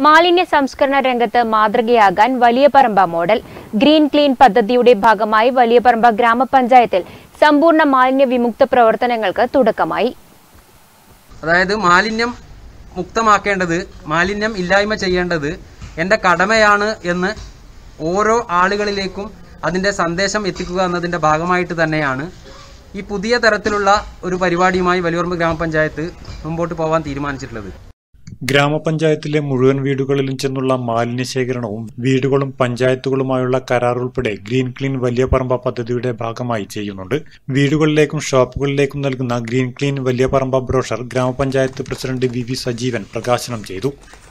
മാലിന്യ സംസ്കരണ രംഗത്ത് മാതൃകയാകാൻ വലിയപറമ്പ മോഡൽ ഗ്രീൻ ക്ലീൻ പദ്ധതിയുടെ ഭാഗമായി വലിയപറമ്പ ഗ്രാമപഞ്ചായത്തിൽ സമ്പൂർണ്ണ മാലിന്യ വിമുക്ത പ്രവർത്തനങ്ങൾക്ക് തുടക്കമായി അതായത് മാലിന്യം മുക്തമാക്കേണ്ടത് മാലിന്യം ഇല്ലായ്മ ചെയ്യേണ്ടത് എൻ്റെ കടമയാണ് എന്ന് ഓരോ ആളുകളിലേക്കും അതിൻ്റെ സന്ദേശം എത്തിക്കുക എന്നതിൻ്റെ ഭാഗമായിട്ട് തന്നെയാണ് ഈ പുതിയ തരത്തിലുള്ള ഒരു പരിപാടിയുമായി വലിയവർമ്മ ഗ്രാമപഞ്ചായത്ത് മുമ്പോട്ട് പോകാൻ തീരുമാനിച്ചിട്ടുള്ളത് ഗ്രാമപഞ്ചായത്തിലെ മുഴുവൻ വീടുകളിലും ചെന്നുള്ള മാലിന്യ ശേഖരണവും വീടുകളും പഞ്ചായത്തുകളുമായുള്ള കരാർ ഉൾപ്പെടെ ഗ്രീൻ ക്ലീൻ വലിയ പറമ്പ പദ്ധതിയുടെ ഭാഗമായി ചെയ്യുന്നുണ്ട് വീടുകളിലേക്കും ഷോപ്പുകളിലേക്കും നൽകുന്ന green clean Valiya Paramba brochure ഗ്രാമപഞ്ചായത്ത് പ്രസിഡന്റ് വി വി സജീവൻ പ്രകാശനം ചെയ്തു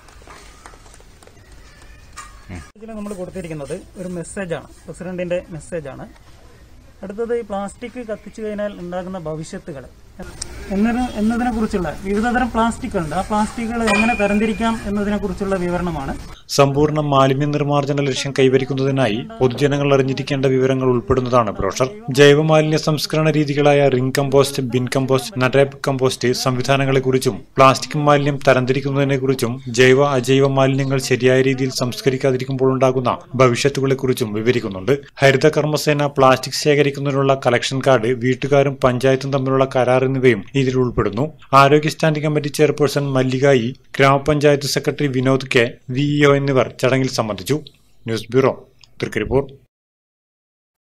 ഇതിൽ നമ്മൾ കൊടുത്തിരിക്കുന്നത് ഒരു മെസ്സേജാണ് പ്രസിഡന്റിന്റെ മെസ്സേജാണ് അടുത്തത് ഈ പ്ലാസ്റ്റിക് കത്തിച്ചു കഴിഞ്ഞാൽ ഉണ്ടാകുന്ന ഭവിഷ്യത്തുകൾ എന്നതിന് എന്നതിനെ കുറിച്ചുള്ള വിവിധതരം പ്ലാസ്റ്റിക്കുകളുണ്ട് ആ പ്ലാസ്റ്റിക്കുകൾ എങ്ങനെ തരംതിരിക്കാം എന്നതിനെ കുറിച്ചുള്ള വിവരണമാണ് സമ്പൂർണ്ണ മാലിന്യ നിർമ്മാർജ്ജന ലക്ഷ്യം കൈവരിക്കുന്നതിനായി പൊതുജനങ്ങൾ അറിഞ്ഞിരിക്കേണ്ട വിവരങ്ങൾ ഉൾപ്പെടുന്നതാണ് ബ്രോഷർ ജൈവമാലിന്യ സംസ്കരണ രീതികളായ റിംഗ് കമ്പോസ്റ്റ് ബിൻ കമ്പോസ്റ്റ് നഡേബ് കമ്പോസ്റ്റ് സംവിധാനങ്ങളെക്കുറിച്ചും പ്ലാസ്റ്റിക് മാലിന്യം തരംതിരിക്കുന്നതിനെക്കുറിച്ചും ജൈവ അജൈവ മാലിന്യങ്ങൾ ശരിയായ രീതിയിൽ സംസ്കരിക്കാതിരിക്കുമ്പോൾ ഉണ്ടാകുന്ന ഭവിഷ്യത്തുകളെക്കുറിച്ചും വിവരിക്കുന്നുണ്ട് ഹരിത കർമ്മസേന പ്ലാസ്റ്റിക് ശേഖരിക്കുന്നതിനുള്ള കളക്ഷൻ കാർഡ് വീട്ടുകാരും പഞ്ചായത്തും തമ്മിലുള്ള കരാർ എന്നിവയും ഇതിൽ ഉൾപ്പെടുന്നു ആരോഗ്യ സ്റ്റാൻഡിംഗ് കമ്മിറ്റി ചെയർപേഴ്സൺ മല്ലികായി ഗ്രാമപഞ്ചായത്ത് സെക്രട്ടറി വിനോദ് കെ വിഇഒ എന്നിവർ ചടങ്ങിൽ സംബന്ധിച്ചു ന്യൂസ് ബ്യൂറോ തൃക്കരിപ്പൂർ